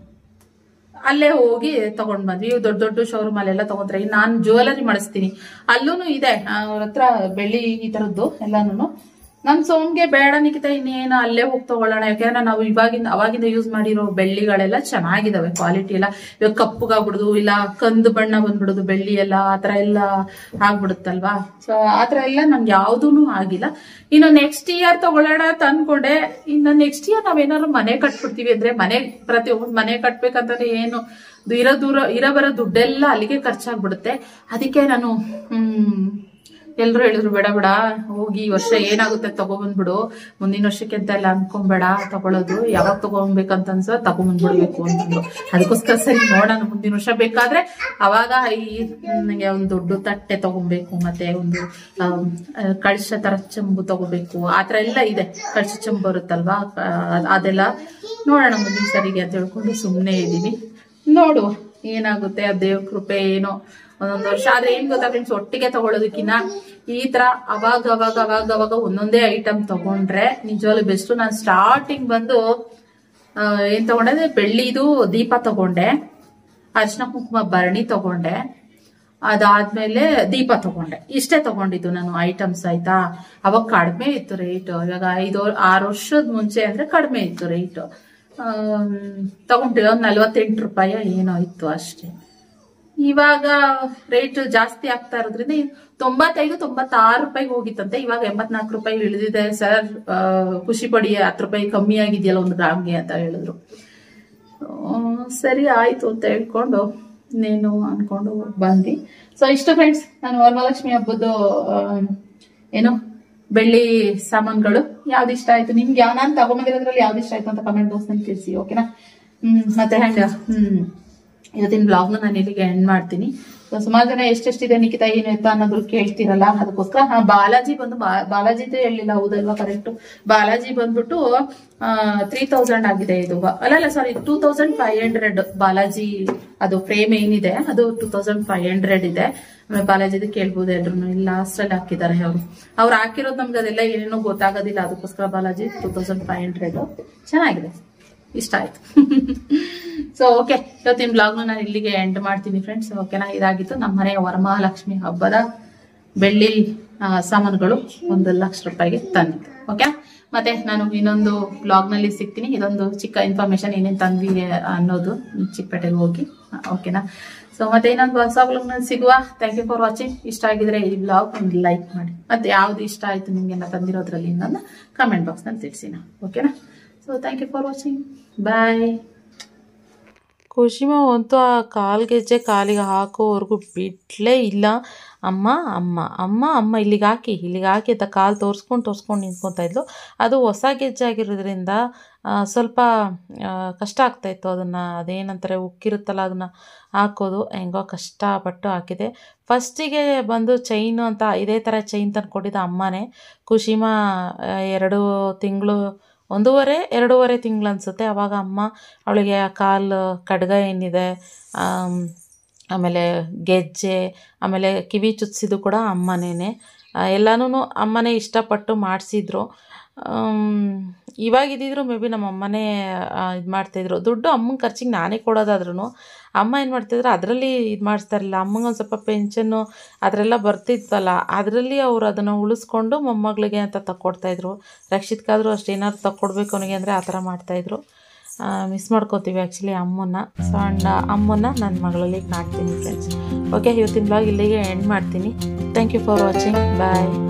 ಅಲ್ಲೇ ಹೋಗಿ ತಗೊಂಡ್ ಬಂದ್ವಿ ಇವ್ ದೊಡ್ಡ ದೊಡ್ಡ ಶೋರೂಮ್ ಅಲ್ಲೆಲ್ಲ ತಗೊಂಡ್ರೆ ನಾನ್ ಜ್ಯುವೆಲರಿ ಮಾಡಿಸ್ತೀನಿ ಅಲ್ಲೂ ಇದೆ ಅವ್ರ ಹತ್ರ ಬೆಳ್ಳಿ ಈ ತರದ್ದು ಎಲ್ಲಾನು ನನ್ ಸೋಮ್ಗೆ ಬೇಡ ನಿಖಿತ ಇನ್ನೇನು ಅಲ್ಲೇ ಹೋಗಿ ತಗೊಳ್ಳೋಣ ಯಾಕಂದ್ರೆ ನಾವು ಇವಾಗಿಂದ ಅವಾಗಿಂದ ಯೂಸ್ ಮಾಡಿರೋ ಬೆಳ್ಳಿಗಳೆಲ್ಲ ಚೆನ್ನಾಗಿದಾವೆ ಕ್ವಾಲಿಟಿ ಎಲ್ಲ ಇವಾಗ ಕಪ್ಪುಗಾಗ್ಬಿಡುದು ಇಲ್ಲ ಕಂದು ಬಣ್ಣ ಬಂದ್ಬಿಡುದು ಬೆಳ್ಳಿ ಎಲ್ಲ ಆತರ ಎಲ್ಲ ಆಗ್ಬಿಡುತ್ತಲ್ವಾ ಸೊ ಆತರ ಎಲ್ಲ ನಮ್ಗೆ ಯಾವ್ದೂನು ಆಗಿಲ್ಲ ಇನ್ನು ನೆಕ್ಸ್ಟ್ ಇಯರ್ ತಗೊಳ್ಳೋಣ ಅಂತ ಅನ್ಕೊಂಡೆ ಇನ್ನು ನೆಕ್ಸ್ಟ್ ಇಯರ್ ನಾವೇನಾದ್ರು ಮನೆ ಕಟ್ಬಿಡ್ತೀವಿ ಅಂದ್ರೆ ಮನೆ ಪ್ರತಿಯೊಬ್ಬರು ಮನೆ ಕಟ್ಬೇಕಂತಂದ್ರೆ ಏನು ಇರೋ ದೂರ ಇರೋ ಬರೋ ದುಡ್ಡೆಲ್ಲ ಅಲ್ಲಿಗೆ ಖರ್ಚಾಗ್ಬಿಡುತ್ತೆ ಅದಕ್ಕೆ ನಾನು ಹ್ಮ್ ಎಲ್ರು ಹೇಳಿದ್ರು ಬೇಡ ಬೇಡ ಹೋಗಿ ಈ ವರ್ಷ ಏನಾಗುತ್ತೆ ತಗೊಬಂದ್ಬಿಡು ಮುಂದಿನ ವರ್ಷಕ್ಕೆ ಅಂತ ಎಲ್ಲ ಅನ್ಕೊಂಬೇಡ ತಗೊಳ್ಳೋದು ಯಾವಾಗ ತಗೊಬೇಕಂತ ಅನ್ಸ ತಗೊಂಬಂದ್ಬಿಡ್ಬೇಕು ಅಂತಂದ್ರು ಅದಕ್ಕೋಸ್ಕರ ಸರಿ ನೋಡೋಣ ಮುಂದಿನ ವರ್ಷ ಬೇಕಾದ್ರೆ ಅವಾಗ ಈ ನಂಗೆ ಒಂದು ದೊಡ್ಡ ತಟ್ಟೆ ತಗೊಬೇಕು ಮತ್ತೆ ಒಂದು ಆಮ್, ಆ, ಕಳಶ ತರ ಚೆಂಬು ತಗೋಬೇಕು ಆತರ ಎಲ್ಲ ಇದೆ ಕಳಶ ಚೆಂಬು ಬರುತ್ತಲ್ವಾ ಆ, ಅದೆಲ್ಲ ನೋಡೋಣ ಮುಂದಿನ ಸರಿಗೆ ಅಂತ ಹೇಳ್ಕೊಂಡು ಸುಮ್ಮನೆ ಇದ್ದೀನಿ ನೋಡುವ ಏನಾಗುತ್ತೆ ಆ ದೇವ್ರ ಕೃಪೆ ಏನೋ ಒಂದೊಂದು ವರ್ಷ ಆದ್ರೆ ಏನ್ ಗೊತ್ತಾ ಫ್ರೆಂಡ್ಸ್ ಒಟ್ಟಿಗೆ ತಗೊಳ್ಳೋದಕ್ಕಿನ್ನ ಈ ತರ ಅವಾಗ ಅವಾಗ ಅವಾಗ ಅವಾಗ ಒಂದೊಂದೇ ಐಟಮ್ ತಗೊಂಡ್ರೆ ನಿಜವಾಗ್ಲೂ ಬೆಸ್ಟ್ ನಾನು ಸ್ಟಾರ್ಟಿಂಗ್ ಬಂದು ಆ, ಏನ್ ತಗೊಂಡೆ ಅಂದ್ರೆ ಬೆಳ್ಳಿದು ದೀಪ ತಗೊಂಡೆ ಅರ್ಶಿನ ಕುಂಕುಮ ಭರಣಿ ತಗೊಂಡೆ ಅದಾದ್ಮೇಲೆ ದೀಪ ತಗೊಂಡೆ ಇಷ್ಟೇ ತಗೊಂಡಿದ್ದು ನಾನು ಐಟಮ್ಸ್ ಆಯ್ತಾ ಅವಾಗ ಕಡಿಮೆ ಇತ್ತು ರೇಟ್ ಇವಾಗ ಐದು ಆರು ವರ್ಷದ ಮುಂಚೆ ಅಂದ್ರೆ ಕಡಿಮೆ ಇತ್ತು ರೇಟ್ ತಗೊಂಡಿಲ್ಲ ಒಂದ್ ನಲ್ವತ್ತೆಂಟು ರೂಪಾಯಿ ಏನೋ ಇತ್ತು ಅಷ್ಟೇ ಇವಾಗ ರೇಟ್ ಜಾಸ್ತಿ ಆಗ್ತಾ ಇರೋದ್ರಿಂದ ಈ ತೊಂಬತ್ತೈದು ತೊಂಬತ್ತಾರು ರೂಪಾಯಿಗೆ ಹೋಗಿತ್ತಂತೆ ಇವಾಗ ಎಂಬತ್ನಾಲ್ಕು ರೂಪಾಯಿ ಇಳಿದಿದೆ ಸರ್ ಆ, ಖುಷಿ ಪಡಿ ಹತ್ತು ರೂಪಾಯಿ ಕಮ್ಮಿ ಆಗಿದೆಯಲ್ಲ ಒಂದು ಗ್ರಾಮ್ಗೆ ಅಂತ ಹೇಳಿದ್ರು ಆ, ಸರಿ ಆಯ್ತು ಅಂತ ಹೇಳ್ಕೊಂಡು ಇನ್ನೇನು ಅನ್ಕೊಂಡು ಬಂದ್ವಿ ಸೊ ಇಷ್ಟು ಫ್ರೆಂಡ್ಸ್ ನಾನು ವರಮಹಾಲಕ್ಷ್ಮಿ ಹಬ್ಬದ್ದು ಆ, ಏನು ಬೆಳ್ಳಿ ಸಾಮಾನುಗಳು ಯಾವ್ದು ಇಷ್ಟ ಆಯ್ತು ನಿಮ್ಗೆ ಯಾವ ನಾನು ತಗೊಂಬಂದಿರೋದ್ರಲ್ಲಿ ಯಾವ್ದು ಇಷ್ಟ ಆಯ್ತು ಅಂತ ಕಮೆಂಟ್ ಬಾಕ್ಸ್ ನಲ್ಲಿ ತಿಳಿಸಿ ಓಕೆನಾ ಹ್ಮ್ ಮತ್ತೆ ಹೆಂಗ ಹ್ಮ್ ಇವತ್ತಿನ ಬ್ಲಾಗ್ನ ನಾನು ಇಲ್ಲಿಗೆ ಎಂಡ್ ಮಾಡ್ತೀನಿ So, ಸುಮಾರು ಜನ ಎಷ್ಟೆಷ್ಟಿದೆ ನಿಖಿತ ಏನು ಎತ್ತ ಅನ್ನೋದ್ರು ಕೇಳ್ತಿರಲ್ಲ ಅದಕ್ಕೋಸ್ಕರ ಹಾ, ಬಾಲಾಜಿ ಬಂದು ಬಾ- ಬಾಲಾಜಿದು ಹೇಳಿಲ್ಲ ಹೌದಲ್ವಾ ಕರೆಕ್ಟ್ ಬಾಲಾಜಿ ಬಂದ್ಬಿಟ್ಟು ತ್ರೀ ತೌಸಂಡ್ ಆಗಿದೆ ಇದು ಬ- ಅಲ್ಲ ಅಲ್ಲ sorry two thousand five hundred Balaji ಅದು ಫ್ರೇಮ್ ಏನಿದೆ ಅದು ಟೂ ತೌಸಂಡ್ ಫೈವ್ ಹಂಡ್ರೆಡ್ ಇದೆ ಆಮೇಲೆ ಬಾಲಾಜಿದು ಕೇಳ್ಬೋದು ಎಲ್ರು ಇಲ್ಲಿ ಲಾಸ್ಟ್ ಅಲ್ಲಿ ಹಾಕಿದ್ದಾರೆ ಅವರು ಅವ್ರು ಹಾಕಿರೋದು ನಮ್ಗೆ ಅದೆಲ್ಲ ಏನೇನೋ ಗೊತ್ತಾಗೋದಿಲ್ಲ ಅದಕ್ಕೋಸ್ಕರ Balaji two thousand five hundred ಚೆನ್ನಾಗಿದೆ ಇಷ್ಟ ಆಯ್ತು ಸೊ ಓಕೆ ಇವತ್ತಿನ ಬ್ಲಾಗ್ನ ನಾನು ಇಲ್ಲಿಗೆ ಎಂಡ್ ಮಾಡ್ತೀನಿ ಫ್ರೆಂಡ್ಸ್ ಓಕೆನಾ ಇದಾಗಿತ್ತು ನಮ್ಮ ಮನೆಯ ವರಮಹಾಲಕ್ಷ್ಮಿ ಹಬ್ಬದ ಬೆಳ್ಳಿ ಆ, ಸಾಮಾನುಗಳು ಒಂದು ಲಕ್ಷ ರೂಪಾಯಿಗೆ ತಂದಿದ್ದು ಓಕೆ ಮತ್ತೆ ನಾನು ಇನ್ನೊಂದು ಬ್ಲಾಗ್ನಲ್ಲಿ ಸಿಗ್ತೀನಿ ಇದೊಂದು ಚಿಕ್ಕ ಇನ್ಫಾರ್ಮೇಶನ್ ಏನೇನು ತಂದ್ವಿ ಅನ್ನೋದು ಚಿಕ್ಕಪೇಟೆಗೆ ಹೋಗಿ ಓಕೆನಾ ಸೊ ಮತ್ತೆ ಇನ್ನೊಂದು ಹೊಸ ಬ್ಲಾಗ್ನಲ್ಲಿ ಸಿಗುವ ಥ್ಯಾಂಕ್ ಯು ಫಾರ್ ವಾಚಿಂಗ್ ಇಷ್ಟ ಆಗಿದ್ರೆ ಈ ಬ್ಲಾಗ್ ಒಂದು ಲೈಕ್ ಮಾಡಿ ಮತ್ತೆ ಯಾವ್ದು ಇಷ್ಟ ಆಯ್ತು ನಿಮಗೆಲ್ಲ ತಂದಿರೋದ್ರಲ್ಲಿ ಇನ್ನೊಂದು ಕಮೆಂಟ್ ಬಾಕ್ಸ್ನಲ್ಲಿ ತಿಳಿಸಿ ನಾ ಓಕೆನಾ so thank you for watching bye ಕುಶಿಮ ಅಂತೂ ಆ ಕಾಲು ಗೆಜ್ಜೆ ಕಾಲಿಗೆ ಹಾಕೋವರೆಗೂ ಬಿಡಲೇ ಇಲ್ಲ ಅಮ್ಮ ಅಮ್ಮ ಅಮ್ಮ ಅಮ್ಮ ಇಲ್ಲಿಗೆ ಹಾಕಿ ಇಲ್ಲಿಗೆ ಹಾಕಿ ಅಂತ ಕಾಲು ತೋರಿಸ್ಕೊಂಡು ತೋರಿಸ್ಕೊಂಡು ನಿಂತ್ಕೊತಾ ಇದ್ಲು ಅದು ಹೊಸ ಗೆಜ್ಜೆ ಆಗಿರೋದ್ರಿಂದ ಆ, ಸ್ವಲ್ಪ ಆ, ಕಷ್ಟ ಆಗ್ತಾಯಿತ್ತು ಅದನ್ನು ಅದೇನಂತಾರೆ ಉಕ್ಕಿರುತ್ತಲ್ಲ ಅದನ್ನು ಹಾಕೋದು ಹೆಂಗೋ ಕಷ್ಟಪಟ್ಟು ಹಾಕಿದೆ ಫಸ್ಟಿಗೆ ಬಂದು ಚೈನು ಅಂತ ಇದೇ ಥರ ಚೈನ್ ತಂದ್ಕೊಟ್ಟಿದ್ದು ಅಮ್ಮನೇ ಕುಶಿಮ ಆ, ಎರಡು ತಿಂಗಳು ಒಂದೂವರೆ ಎರಡೂವರೆ ತಿಂಗಳು ಅನಿಸುತ್ತೆ ಆವಾಗ ಅಮ್ಮ ಅವಳಿಗೆ ಆ ಕಾಲು ಕಡ್ಗ ಏನಿದೆ ಆಮ್, ಆಮೇಲೆ ಗೆಜ್ಜೆ ಆಮೇಲೆ ಕಿವಿ ಚುಚ್ಚಿದ್ದು ಕೂಡ ಅಮ್ಮನೇ ಎಲ್ಲನೂ ಅಮ್ಮನೇ ಇಷ್ಟಪಟ್ಟು ಮಾಡಿಸಿದ್ರು ಇವಾಗ ಇದ್ದಿದ್ರು ಮೇ ಬಿ ನಮ್ಮ ಅಮ್ಮನೇ ಇದು ಮಾಡ್ತಾಯಿದ್ರು ದುಡ್ಡು ಅಮ್ಮನ ಖರ್ಚಿಗೆ ನಾನೇ ಕೊಡೋದಾದ್ರೂ ಅಮ್ಮ ಏನು ಮಾಡ್ತಿದ್ರು ಅದರಲ್ಲಿ ಇದು ಮಾಡಿಸ್ತಾ ಇರಲಿಲ್ಲ ಅಮ್ಮಂಗೆ ಒಂದು ಸ್ವಲ್ಪ ಪೆನ್ಷನ್ನು ಅದರೆಲ್ಲ ಬರ್ತಿದ್ವಲ್ಲ ಅದರಲ್ಲಿ ಅವರು ಅದನ್ನು ಉಳಿಸ್ಕೊಂಡು ಮೊಮ್ಮಗಳಿಗೆ ಅಂತ ತಕ್ಕೊಡ್ತಾಯಿದ್ರು ರಕ್ಷಿತ್ಗಾದರೂ ಅಷ್ಟು ಏನಾದ್ರು ತಕ್ಕೊಡ್ಬೇಕು ಅವನಿಗೆ ಅಂದರೆ ಆ ಥರ ಮಾಡ್ತಾಯಿದ್ರು ಮಿಸ್ ಮಾಡ್ಕೋತೀವಿ ಆ್ಯಕ್ಚುಲಿ ಅಮ್ಮನ್ನ ಸೊ ಆ್ಯಂಡ್ ಅಮ್ಮನ್ನ ನನ್ನ ಮಗಳಲ್ಲಿ ಕಾಣ್ತೀನಿ ಫ್ರೆಂಡ್ಸ್ ಓಕೆ ಇವತ್ತಿನ ಬ್ಲಾಗ್ ಇಲ್ಲಿಗೆ ಎಂಡ್ ಮಾಡ್ತೀನಿ thank you for watching bye